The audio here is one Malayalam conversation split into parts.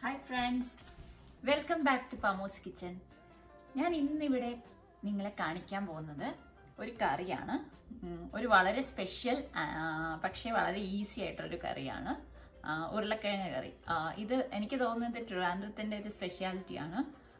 Hi friends welcome back to Pamos kitchen ഞാൻ ഇന്നിവിടെ നിങ്ങളെ കാണിക്കാൻ പോകുന്നത് ഒരു കറിയാണ് ഉം, ഒരു വളരെ സ്പെഷ്യൽ പക്ഷേ വളരെ ഈസി ആയിട്ടൊരു കറിയാണ് ആ, ഉരുളക്കിഴങ്ങ് കറി ആ, ഇത് എനിക്ക് തോന്നുന്നത് ട്രിവാൻഡ്രത്തിൻ്റെ ഒരു സ്പെഷ്യാലിറ്റിയാണ്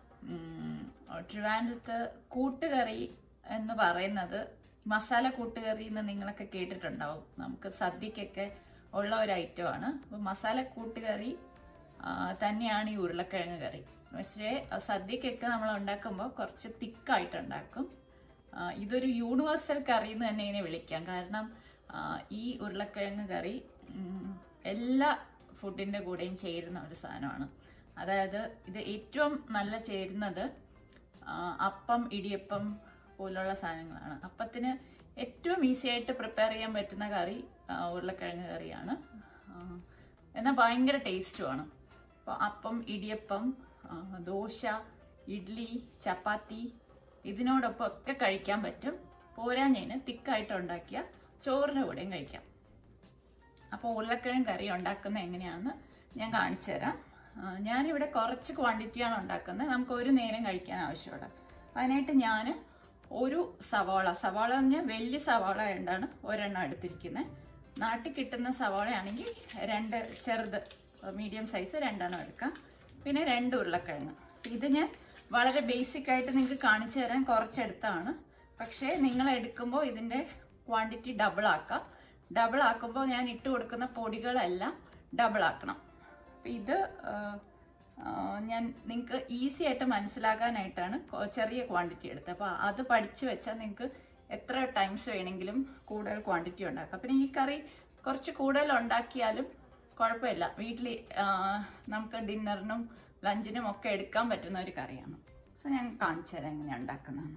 ഉം, ട്രിവാൻഡ്രത്ത് കൂട്ടുകറി എന്ന് പറയുന്നത് മസാല കൂട്ടുകറി എന്ന് നിങ്ങളൊക്കെ കേട്ടിട്ടുണ്ടാവും നമുക്ക് സദ്യക്കൊക്കെ ഉള്ള ഒരു ഐറ്റമാണ് അപ്പോൾ മസാല കൂട്ടുകറി ആ, തന്നെയാണ് ഈ ഉരുളക്കിഴങ്ങ് കറി പക്ഷേ ആ, സദ്യക്കൊക്കെ നമ്മൾ ഉണ്ടാക്കുമ്പോൾ കുറച്ച് തിക്കായിട്ട് ഉണ്ടാക്കും ആ, ഇതൊരു യൂണിവേഴ്സൽ കറി എന്ന് തന്നെ ഇതിനെ വിളിക്കാം കാരണം ആ, ഈ ഉരുളക്കിഴങ്ങ് കറി ഉം, എല്ലാ ഫുഡിൻ്റെ കൂടെയും ചേരുന്ന ഒരു സാധനമാണ് അതായത് ഇത് ഏറ്റവും നല്ല ചേരുന്നത് ആ, അപ്പം ഇടിയപ്പം പോലുള്ള സാധനങ്ങളാണ് അപ്പത്തിന് ഏറ്റവും ഈസി ആയിട്ട് പ്രിപ്പയർ ചെയ്യാൻ പറ്റുന്ന കറി ആ, ഉരുളക്കിഴങ്ങ് കറിയാണ് ആ, എന്നാൽ ഭയങ്കര ടേസ്റ്റുമാണ് അപ്പോൾ അപ്പം ഇടിയപ്പം ആ, ദോശ ഇഡ്ഡലി ചപ്പാത്തി ഇതിനോടൊപ്പം ഒക്കെ കഴിക്കാൻ പറ്റും പോരാഞ്ഞതിന് തിക്കായിട്ട് ഉണ്ടാക്കിയ ചോറിൻ്റെ കൂടെയും കഴിക്കാം അപ്പോൾ ഉരുളക്കിഴങ്ങ് കറി ഉണ്ടാക്കുന്നത് എങ്ങനെയാണെന്ന് ഞാൻ കാണിച്ചു തരാം ആ, ഞാനിവിടെ കുറച്ച് ക്വാണ്ടിറ്റിയാണ് ഉണ്ടാക്കുന്നത് നമുക്ക് ഒരു നേരം കഴിക്കാൻ ആവശ്യമുള്ള അതിനായിട്ട് ഞാൻ ഒരു സവാള സവാള എന്ന് പറഞ്ഞാൽ വലിയ സവാള ആയതുകൊണ്ടാണ് ഒരെണ്ണം എടുത്തിരിക്കുന്നത് നാട്ടിൽ കിട്ടുന്ന സവാളയാണെങ്കിൽ രണ്ട് ചെറുത് മീഡിയം സൈസ് രണ്ടെണ്ണം എടുക്കാം പിന്നെ രണ്ട് ഉരുളക്കിഴങ്ങ് ഇത് ഞാൻ വളരെ ബേസിക് ആയിട്ട് നിങ്ങൾക്ക് കാണിച്ചു തരാൻ കുറച്ചെടുത്താണ് പക്ഷേ നിങ്ങൾ എടുക്കുമ്പോൾ ഇതിൻ്റെ ക്വാണ്ടിറ്റി ഡബിൾ ആക്കാം ഡബിൾ ആക്കുമ്പോൾ ഞാൻ ഇട്ട് കൊടുക്കുന്ന പൊടികളെല്ലാം ഡബിൾ ആക്കണം അപ്പം ഇത് ആ, ആ, ഞാൻ നിങ്ങൾക്ക് ഈസി ആയിട്ട് മനസ്സിലാക്കാനായിട്ടാണ് കൊ- ചെറിയ ക്വാണ്ടിറ്റി എടുത്തത് അപ്പോൾ അത് പഠിച്ചു വെച്ചാൽ നിങ്ങൾക്ക് എത്ര ടൈംസ് വേണമെങ്കിലും കൂടുതൽ ക്വാണ്ടിറ്റി ഉണ്ടാക്കാം പിന്നെ ഈ കറി കുറച്ച് കൂടുതൽ ഉണ്ടാക്കിയാലും കുഴപ്പമില്ല വീട്ടിൽ നമുക്ക് ഡിന്നറിനും ലഞ്ചിനും ഒക്കെ എടുക്കാൻ പറ്റുന്ന ഒരു കറിയാണ് സോ ഞാൻ കാണിച്ചു തരാം എങ്ങനെയാണ് ഉണ്ടാക്കുന്നതെന്ന്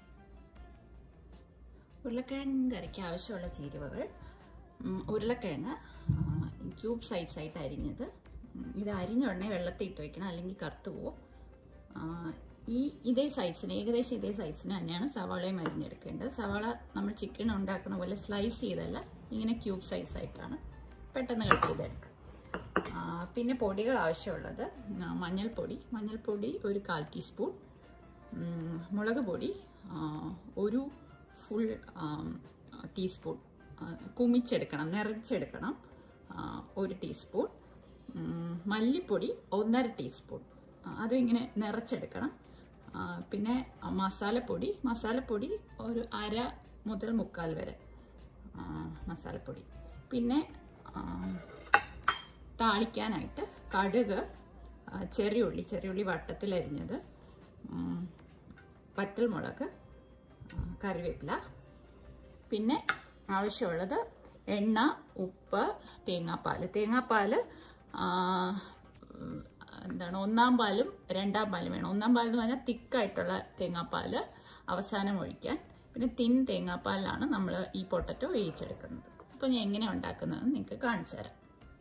ഉരുളക്കിഴങ്ങ് കറിക്ക് ആവശ്യമുള്ള ചേരുവകൾ ഉം, ഉരുളക്കിഴങ്ങ് ക്യൂബ് സൈസായിട്ട് അരിഞ്ഞത് ഉം, ഇത് അരിഞ്ഞ ഉടനെ വെള്ളത്തിൽ ഇട്ട് വെക്കണം അല്ലെങ്കിൽ കറുത്തു പോവും ആ, ഈ ഇതേ സൈസിന് ഏകദേശം ഇതേ സൈസിന് തന്നെയാണ് സവാളയും അരിഞ്ഞെടുക്കേണ്ടത് സവാള നമ്മൾ ചിക്കൻ ഉണ്ടാക്കുന്ന പോലെ സ്ലൈസ് ചെയ്തല്ല ഇങ്ങനെ ക്യൂബ് സൈസായിട്ടാണ് പെട്ടെന്ന് കട്ട് ചെയ്തെടുക്കുക ആ, പിന്നെ പൊടികൾ ആവശ്യമുള്ളത് ആ, മഞ്ഞൾപ്പൊടി മഞ്ഞൾപ്പൊടി ഒരു കാൽ ടീസ്പൂൺ ഉം, മുളക് പൊടി ആ, ഒരു ഫുൾ ടീസ്പൂൺ ആ, കുമിച്ചെടുക്കണം നിറച്ചെടുക്കണം ആ, ഒരു ടീസ്പൂൺ ഉം, മല്ലിപ്പൊടി ഒന്നര ടീസ്പൂൺ ആ, അതും ഇങ്ങനെ നിറച്ചെടുക്കണം ആ, പിന്നെ മസാലപ്പൊടി മസാലപ്പൊടി ഒരു അര മുതൽ മുക്കാൽ വരെ ആ, മസാലപ്പൊടി പിന്നെ ആ, താളിക്കാനായിട്ട് കടുക് ആ, ചെറിയുള്ളി ചെറിയുള്ളി വട്ടത്തിലരിഞ്ഞത് ഉം, വറ്റൽമുളക് ആ, കറിവേപ്പില പിന്നെ ആവശ്യമുള്ളത് എണ്ണ ഉപ്പ് തേങ്ങാപ്പാൽ തേങ്ങാപ്പാൽ ആ, ഉം, എന്താണ് ഒന്നാം പാലും രണ്ടാം പാലും വേണം ഒന്നാം പാൽ എന്ന് പറഞ്ഞാൽ തിക്കായിട്ടുള്ള തേങ്ങാപ്പാൽ അവസാനം ഒഴിക്കാൻ പിന്നെ തിൻ തേങ്ങാപ്പാലിലാണ് നമ്മൾ ഈ പൊട്ടറ്റോ വേവിച്ചെടുക്കുന്നത് അപ്പോൾ ഞാൻ എങ്ങനെ ഉണ്ടാക്കുന്നതെന്ന് നിങ്ങൾക്ക് കാണിച്ചു തരാം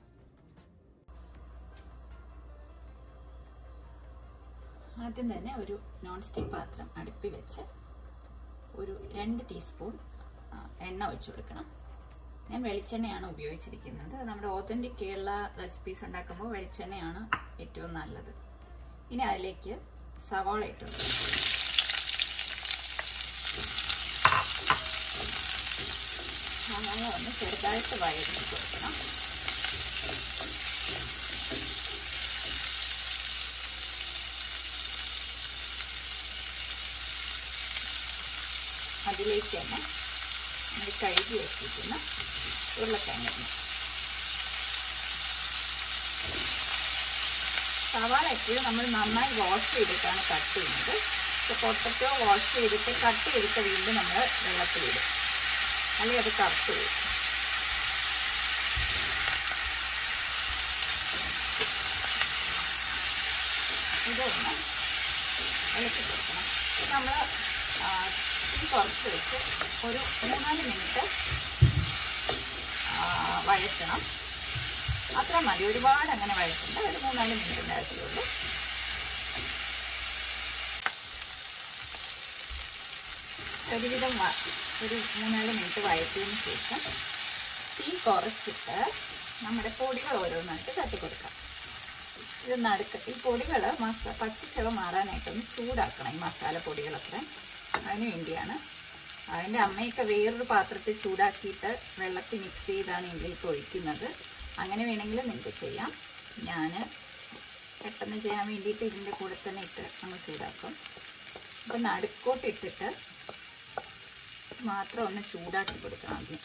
ആദ്യം തന്നെ ഒരു നോൺ സ്റ്റിക്ക് പാത്രം അടുപ്പിൽ വെച്ച് ഒരു രണ്ട് ടീസ്പൂൺ ആ, എണ്ണ ഒഴിച്ചു കൊടുക്കണം ഞാൻ വെളിച്ചെണ്ണയാണ് ഉപയോഗിച്ചിരിക്കുന്നത് നമ്മുടെ ഓതൻറ്റിക് കേരള റെസിപ്പീസ് ഉണ്ടാക്കുമ്പോൾ വെളിച്ചെണ്ണയാണ് ഏറ്റവും നല്ലത് ഇനി അതിലേക്ക് സവാള ഇട്ട് കൊടുക്കണം സവാള ഒന്ന് ചെറുതായിട്ട് വഴറ്റി കൊടുക്കണം അതിലേക്ക് തന്നെ നമ്മൾ കഴുകി വെച്ചിരിക്കുന്ന ഉരുളക്കിഴങ്ങ് സവാള എപ്പോഴും നമ്മൾ നന്നായി വാഷ് ചെയ്തിട്ടാണ് കട്ട് ചെയ്യുന്നത് ഇപ്പോൾ പൊട്ടറ്റോ വാഷ് ചെയ്തിട്ട് കട്ട് ചെയ്തിട്ട് വീണ്ടും നമ്മൾ വെള്ളത്തിലിടും അല്ലെങ്കിൽ അത് കറുത്ത് വരും ഇതൊന്ന് ഇളക്കി കൊടുക്കണം നമ്മൾ തീ കുറച്ച് വെച്ച് ഒരു മൂന്നാല് മിനിറ്റ് വഴറ്റണം അത്ര മതി ഒരുപാട് അങ്ങനെ വഴറ്റണ്ട ഒരു മൂന്നാല് മിനിറ്റിൻ്റെ ആവശ്യമുള്ളൂ ഒരുവിധം വ- ഒരു മൂന്നാല് മിനിറ്റ് വഴറ്റിയതിന് ശേഷം തീ കുറച്ചിട്ട് നമ്മുടെ പൊടികൾ ഓരോന്നായിട്ട് തട്ടി കൊടുക്കാം ഇത് നടുക്ക് ഈ പൊടികൾ മസ പച്ചച്ചവ മാറാനായിട്ടൊന്ന് ചൂടാക്കണം ഈ മസാല പൊടികളൊക്കെ അതിന് വേണ്ടിയാണ് അതിൻ്റെ അമ്മയൊക്കെ വേറൊരു പാത്രത്തിൽ ചൂടാക്കിയിട്ട് വെള്ളത്തിൽ മിക്സ് ചെയ്താണ് ഇതിലേക്ക് ഒഴിക്കുന്നത് അങ്ങനെ വേണമെങ്കിൽ നിങ്ങൾക്ക് ചെയ്യാം ഞാൻ പെട്ടെന്ന് ചെയ്യാൻ വേണ്ടിയിട്ട് ഇതിൻ്റെ കൂടെ തന്നെ ഇട്ട് അങ്ങ് ചൂടാക്കും അപ്പം നടുക്കോട്ട് ഇട്ടിട്ട് മാത്രം ഒന്ന് ചൂടാക്കി കൊടുക്കണം ആദ്യം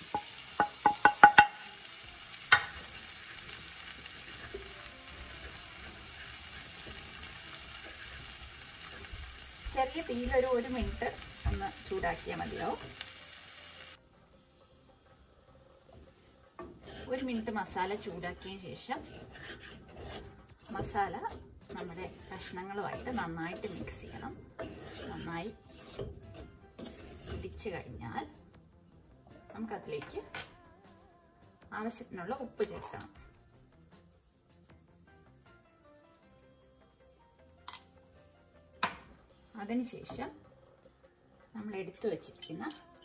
ചെറിയ തീയിലൊരു ഒരു മിനിറ്റ് ഒന്ന് ചൂടാക്കിയാൽ മതിയാവും ഒരു മിനിറ്റ് മസാല ചൂടാക്കിയ ശേഷം മസാല നമ്മുടെ കഷ്ണങ്ങളുമായിട്ട് നന്നായിട്ട് മിക്സ് ചെയ്യണം നന്നായി പിടിച്ചു കഴിഞ്ഞാൽ നമുക്കതിലേക്ക് ആവശ്യത്തിനുള്ള ഉപ്പ് ചേർക്കണം അതിനുശേഷം നമ്മൾ എടുത്തു വച്ചിരിക്കുന്ന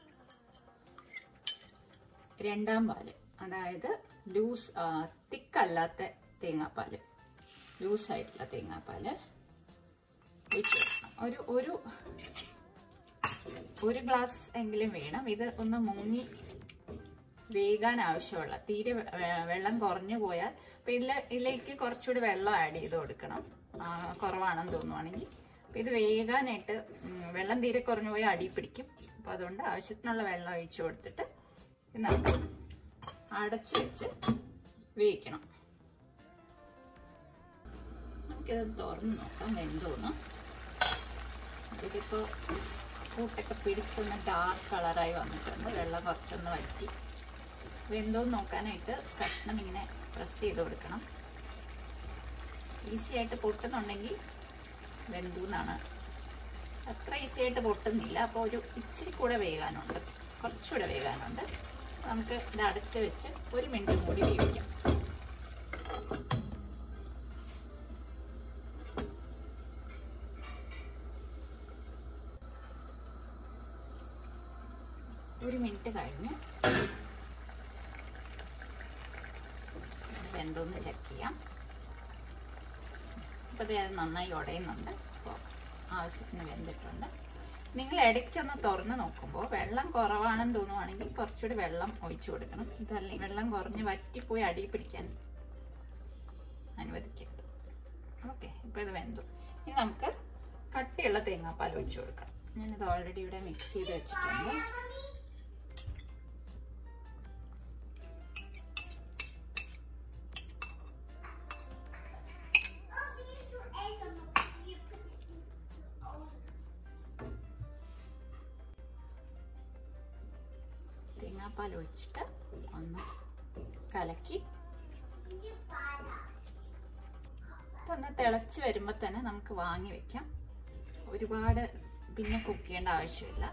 രണ്ടാം പാല് അതായത് ലൂസ് തിക്കല്ലാത്ത തേങ്ങാപ്പാല് ലൂസായിട്ടുള്ള തേങ്ങാപ്പാല് ഒഴിച്ച് വെക്കണം ഒരു ഒരു ഒരു ഗ്ലാസ് എങ്കിലും വേണം ഇത് ഒന്ന് മുങ്ങി വേകാൻ ആവശ്യമുള്ള തീരെ വെ- വെ- വെള്ളം കുറഞ്ഞു പോയാൽ അപ്പൊ ഇതിൽ ഇതിലേക്ക് കുറച്ചുകൂടി വെള്ളം ആഡ് ചെയ്ത് കൊടുക്കണം ആ, കുറവാണെന്ന് തോന്നുവാണെങ്കിൽ അപ്പൊ ഇത് വേകാനായിട്ട് ഉം, വെള്ളം തീരെ കുറഞ്ഞു പോയാൽ അടി പിടിക്കും അപ്പൊ അതുകൊണ്ട് ആവശ്യത്തിനുള്ള വെള്ളം ഒഴിച്ചു കൊടുത്തിട്ട് ഇത് നമുക്ക് അടച്ചു വെച്ച് വേവിക്കണം നമുക്കിത് തുറന്ന് നോക്കാം വെന്തോന്ന് ഇതിപ്പോ കൂട്ടൊക്കെ പിടിച്ചൊന്ന് ഡാർക്ക് കളറായി വന്നിട്ടുണ്ട് വെള്ളം കുറച്ചൊന്ന് വറ്റി വെന്തോന്ന് നോക്കാനായിട്ട് കഷ്ണം ഇങ്ങനെ പ്രസ് ചെയ്ത് കൊടുക്കണം ഈസി ആയിട്ട് പൊട്ടുന്നുണ്ടെങ്കിൽ വെന്തു എന്നാണ് അത്ര ഈസി ആയിട്ട് പൊട്ടുന്നില്ല അപ്പോൾ ഒരു ഇച്ചിരി കൂടെ വേകാനുണ്ട് കുറച്ചുകൂടെ വേകാനുണ്ട് നമുക്ക് ഇത് അടച്ച് വെച്ച് ഒരു മിനിറ്റ് കൂടി വേവിക്കാം ഒരു മിനിറ്റ് കഴിഞ്ഞ് വെന്തോന്ന് ചെക്ക് ചെയ്യാം അപ്പോൾ ഇത് അത് നന്നായി ഉടയുന്നുണ്ട് അപ്പോൾ ആവശ്യത്തിന് വെന്തിട്ടുണ്ട് നിങ്ങൾ ഇടയ്ക്കൊന്ന് തുറന്ന് നോക്കുമ്പോൾ വെള്ളം കുറവാണെന്ന് തോന്നുവാണെങ്കിൽ കുറച്ചുകൂടി വെള്ളം ഒഴിച്ചു കൊടുക്കണം ഇതല്ലെങ്കിൽ വെള്ളം കുറഞ്ഞ് വറ്റിപ്പോയി അടി പിടിക്കാൻ അനുവദിക്കരുത് ഓക്കെ ഇപ്പോൾ ഇത് വെന്തു ഇനി നമുക്ക് കട്ടിയുള്ള തേങ്ങാപ്പാൽ ഒഴിച്ചു കൊടുക്കാം ഞാനിത് ഓൾറെഡി ഇവിടെ മിക്സ് ചെയ്ത് വെച്ചിട്ടുണ്ട് തേങ്ങാപ്പാൽ ഒഴിച്ചിട്ട് ഒന്ന് കലക്കി അപ്പൊ ഒന്ന് തിളച്ച് വരുമ്പോൾ തന്നെ നമുക്ക് വാങ്ങി വെക്കാം ഒരുപാട് പിന്നെ കുക്ക് ചെയ്യേണ്ട ആവശ്യമില്ല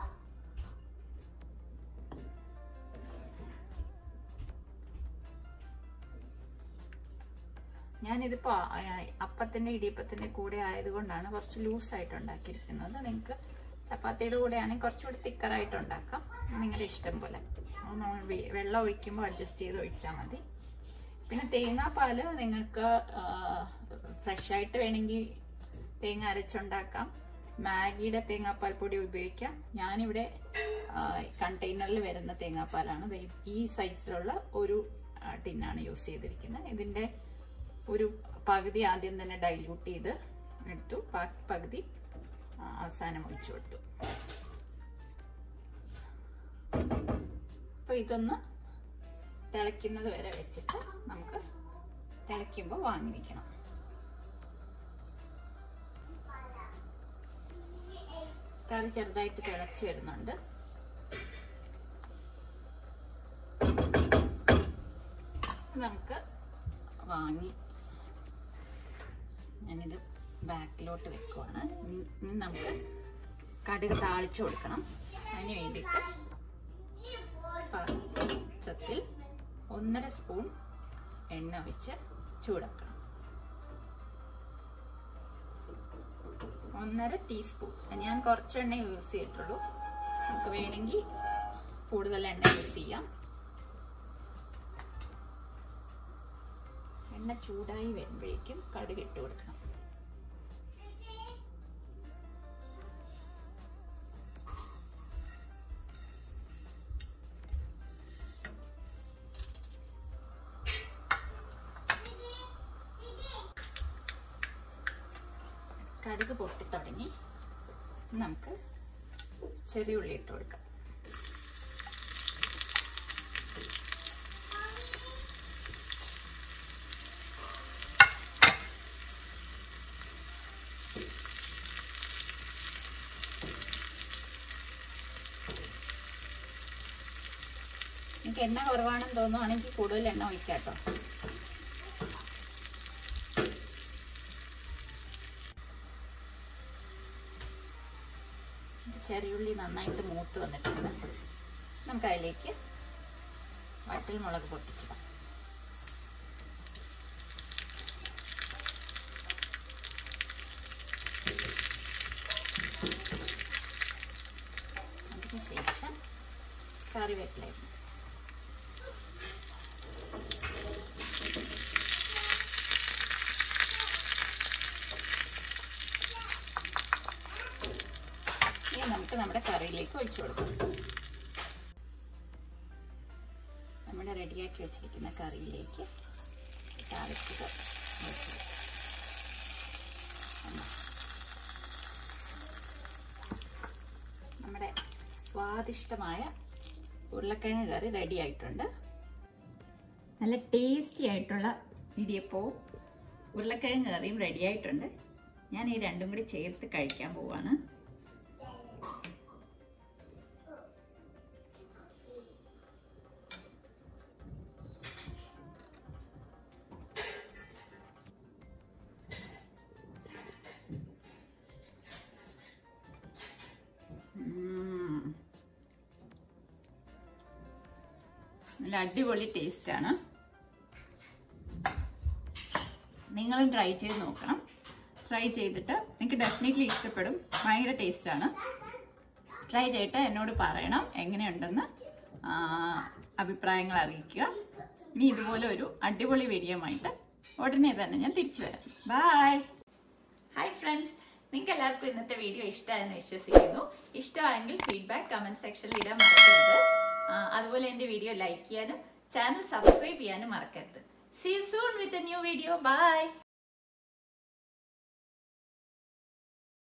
ഞാനിതിപ്പോ ആ- ആ- അപ്പത്തിന്റെ ഇടിയപ്പത്തിന്റെ കൂടെ ആയതുകൊണ്ടാണ് കുറച്ച് ലൂസായിട്ട് ഉണ്ടാക്കിയിരിക്കുന്നത് നിങ്ങൾക്ക് ചപ്പാത്തിയുടെ കൂടെ ആണെങ്കിൽ കുറച്ചുകൂടി തിക്കറായിട്ട് ഉണ്ടാക്കാം നിങ്ങളുടെ ഇഷ്ടം പോലെ അത് നമ്മൾ വെ- വെള്ളം ഒഴിക്കുമ്പോൾ അഡ്ജസ്റ്റ് ചെയ്ത് ഒഴിച്ചാൽ മതി പിന്നെ തേങ്ങാപ്പാല് നിങ്ങൾക്ക് ഫ്രഷ് ആയിട്ട് വേണമെങ്കിൽ തേങ്ങ അരച്ചുണ്ടാക്കാം മാഗിയുടെ തേങ്ങാപ്പാൽ പൊടി ഉപയോഗിക്കാം ഞാനിവിടെ കണ്ടെയ്നറിൽ വരുന്ന തേങ്ങാപ്പാലാണ് ദേ ഈ സൈസിലുള്ള ഒരു ആ, ടിന്നാണ് യൂസ് ചെയ്തിരിക്കുന്നത് ഇതിന്റെ ഒരു പകുതി ആദ്യം തന്നെ ഡൈല്യൂട്ട് ചെയ്ത് എടുത്തു ബാക്കി പകുതി ആ, അവസാനം ഒഴിച്ചു കൊടുത്തു അപ്പൊ ഇതൊന്ന് തിളയ്ക്കുന്നത് വരെ വെച്ചിട്ട് നമുക്ക് തിളയ്ക്കുമ്പോൾ വാങ്ങി വെക്കണം കറി ചെറുതായിട്ട് തിളച്ച് വരുന്നുണ്ട് നമുക്ക് വാങ്ങി ഞാനിത് ബാക്കിലോട്ട് വെക്കുവാണ് ഇനി ഇനി നമുക്ക് കടുക് താളിച്ചു കൊടുക്കണം അതിന് വേണ്ടിയിട്ട് പാത്രത്തിൽ ഒന്നര സ്പൂൺ എണ്ണ ഒഴിച്ച് ചൂടാക്കണം ഒന്നര ടീസ്പൂൺ ഞാൻ കുറച്ച് എണ്ണ യൂസ് ചെയ്തിട്ടുള്ളൂ നമുക്ക് വേണമെങ്കിൽ കൂടുതൽ എണ്ണ യൂസ് ചെയ്യാം എണ്ണ എണ്ണ ചൂടായി വരുമ്പോഴേക്കും കടുക് ഇട്ട് കൊടുക്കണം കടുക് പൊട്ടി തുടങ്ങി നമുക്ക് ചെറിയ ഉള്ളി ഇട്ട് കൊടുക്കാം എനിക്ക് എണ്ണ കുറവാണെന്ന് തോന്നുവാണെങ്കിൽ കൂടുതൽ എണ്ണ ഒഴിക്കാം കേട്ടോ ചെറിയുള്ളി നന്നായിട്ട് മൂത്ത് വന്നിട്ടുണ്ട് നമുക്ക് അതിലേക്ക് വട്ടൽ മുളക് പൊട്ടിച്ചിടാം അതിന് ശേഷം കറിവേപ്പില ഇടണം ഇനി നമുക്ക് നമ്മുടെ കറിയിലേക്ക് ഒഴിച്ചു കൊടുക്കാം നമ്മുടെ റെഡിയാക്കി വെച്ചിരിക്കുന്ന കറിയിലേക്ക് താളിച്ചത് ഒഴിച്ചു കൊടുക്കാം. കണ്ടോ? നമ്മുടെ സ്വാദിഷ്ടമായ ഉരുളക്കിഴങ്ങ് കറി റെഡി ആയിട്ടുണ്ട് നല്ല ടേസ്റ്റി ആയിട്ടുള്ള ഇടിയപ്പവും ഉരുളക്കിഴങ്ങ് കറിയും റെഡി ആയിട്ടുണ്ട് ഞാൻ ഈ രണ്ടും കൂടി ചേർത്ത് കഴിക്കാൻ പോവാണ് ഉം. നല്ല അടിപൊളി ടേസ്റ്റാണ് നിങ്ങളും ട്രൈ ചെയ്ത് നോക്കണം ട്രൈ ചെയ്തിട്ട് നിങ്ങൾക്ക് ഡെഫിനറ്റ്ലി ഇഷ്ടപ്പെടും ഭയങ്കര ടേസ്റ്റാണ് ട്രൈ ചെയ്തിട്ട് എന്നോട് പറയണം എങ്ങനെയുണ്ടെന്ന് ആ, അഭിപ്രായങ്ങൾ അറിയിക്കുക ഇനി ഇതുപോലെ ഒരു അടിപൊളി വീഡിയോ ആയിട്ട് ഉടനെ തന്നെ ഞാൻ തിരിച്ചു വരാം ബായ് ഹായ് ഫ്രണ്ട്സ് നിങ്ങൾക്ക് എല്ലാവർക്കും ഇന്നത്തെ വീഡിയോ ഇഷ്ടമായെന്ന് വിശ്വസിക്കുന്നു ഇഷ്ടമായെങ്കിൽ ഫീഡ്ബാക്ക് കമന്റ് സെക്ഷനിൽ ഇടാൻ മറക്കരുത് ആ, അതുപോലെ എൻ്റെ വീഡിയോ ലൈക്ക് ചെയ്യാനും ചാനൽ സബ്സ്ക്രൈബ് ചെയ്യാനും മറക്കരുത് see soon with a new video by